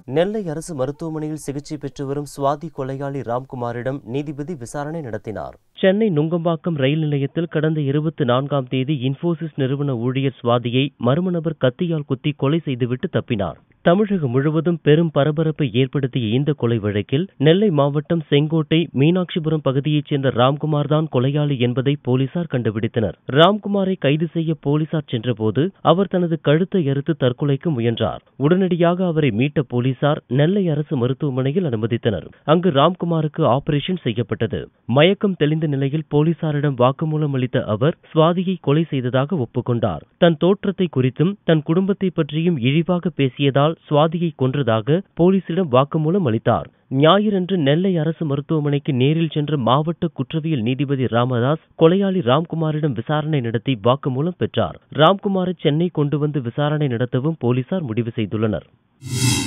நெல்லை அரசு மருத்துவமனையில் சிகிச்சை பெற்று வரும் சுவாதி கொலையாளி ராம்குமாரிடம் நீதிபதி விசாரணை நடத்தினார் சென்னை நுங்கம்பாக்கம் ரயில் நிலையத்தில் கடந்த இருபத்தி நான்காம் தேதி இன்போசிஸ் நிறுவன ஊழியர் சுவாதியை மர்ம நபர் கத்தியால் குத்தி கொலை செய்துவிட்டு தப்பினார் தமிழகம் முழுவதும் பெரும் பரபரப்பை ஏற்படுத்திய இந்த கொலை வழக்கில் நெல்லை மாவட்டம் செங்கோட்டை மீனாட்சிபுரம் பகுதியைச் சேர்ந்த ராம்குமார் தான் கொலையாளி என்பதை போலீசார் கண்டுபிடித்தனர் ராம்குமாரை கைது செய்ய போலீசார் சென்றபோது அவர் தனது கழுத்தை அறுத்து தற்கொலைக்கு முயன்றார் உடனடியாக அவரை மீட்ட போலீசார் நெல்லை அரசு மருத்துவமனையில் அனுமதித்தனர் அங்கு ராம்குமாருக்கு ஆபரேஷன் செய்யப்பட்டது மயக்கம் தெளிந்த நிலையில் போலீசாரிடம் வாக்குமூலம் அளித்த அவர் சுவாதியை கொலை செய்ததாக ஒப்புக்கொண்டார் தன் தோற்றத்தை குறித்தும் தன் குடும்பத்தை பற்றியும் இழிவாக பேசியதால் சுவாதியை கொன்றதாக போலீசிடம் வாக்குமூலம் அளித்தார் ஞாயிறன்று நெல்லை அரசு மருத்துவமனைக்கு நேரில் சென்ற மாவட்ட குற்றவியல் நீதிபதி ராமதாஸ் கொலையாளி ராம்குமாரிடம் விசாரணை நடத்தி வாக்குமூலம் பெற்றார் ராம்குமாரை சென்னை கொண்டு வந்து விசாரணை நடத்தவும் போலீசார் முடிவு செய்துள்ளனர்